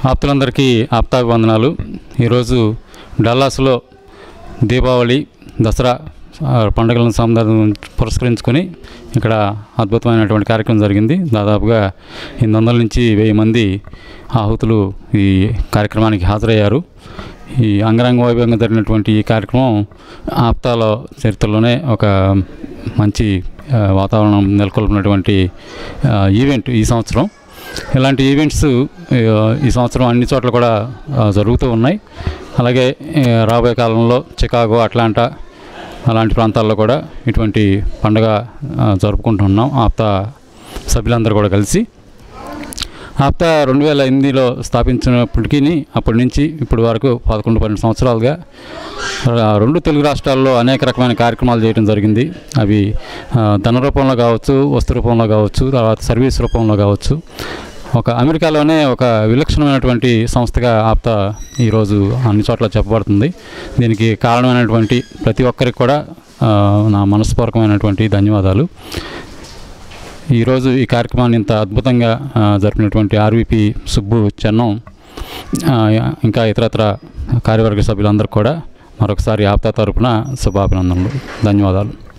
ఆప్తులందరికీ ఆప్తాభివందనాలు ఈరోజు డల్లాస్లో దీపావళి దసరా ఆ, పండుగలను సందర్భం పురస్కరించుకొని ఇక్కడ అద్భుతమైనటువంటి కార్యక్రమం జరిగింది దాదాపుగా ఎనిమిది వందల నుంచి వెయ్యి మంది ఆహుతులు ఈ కార్యక్రమానికి హాజరయ్యారు ఈ అంగరంగ వైభవంగా జరిగినటువంటి ఈ కార్యక్రమం ఆప్తాల చరిత్రలోనే ఒక మంచి ఆ, వాతావరణం నెలకొల్పినటువంటి ఆ, ఈవెంట్ ఈ సంవత్సరం ఇలాంటి ఈవెంట్స్ ఆ, ఈ సంవత్సరం అన్ని చోట్ల కూడా ఆ, జరుగుతూ ఉన్నాయి అలాగే ఆ, రాబోయే కాలంలో చికాగో అట్లాంటా అలాంటి ప్రాంతాల్లో కూడా ఇటువంటి పండుగ ఆ, జరుపుకుంటున్నాం ఆప్తా సభ్యులందరూ కూడా కలిసి ఆప్తా రెండు వేల ఎనిమిదిలో స్థాపించినప్పటికీ అప్పటి నుంచి ఇప్పటి వరకు పదకొండు పన్నెండు సంవత్సరాలుగా ఆ, రెండు తెలుగు రాష్ట్రాల్లో అనేక రకమైన కార్యక్రమాలు చేయడం జరిగింది అవి ఆ, ధన రూపంలో కావచ్చు వస్తు రూపంలో కావచ్చు తర్వాత సర్వీస్ రూపంలో కావచ్చు ఒక అమెరికాలోనే ఒక విలక్షణమైనటువంటి సంస్థగా ఆప్తా ఈరోజు అన్ని చోట్ల చెప్పబడుతుంది దీనికి కారణమైనటువంటి ప్రతి ఒక్కరికి కూడా ఆ, నా మనస్పూర్వకమైనటువంటి ధన్యవాదాలు ఈరోజు ఈ కార్యక్రమాన్ని ఇంత అద్భుతంగా ఆ, జరిపినటువంటి ఆర్విపి సుబ్బు చెన్నం ఆ, ఇంకా ఇతరత్ర కార్యవర్గ సభ్యులందరూ కూడా మరొకసారి ఆప్తా తరపున శుభాభినందనలు ధన్యవాదాలు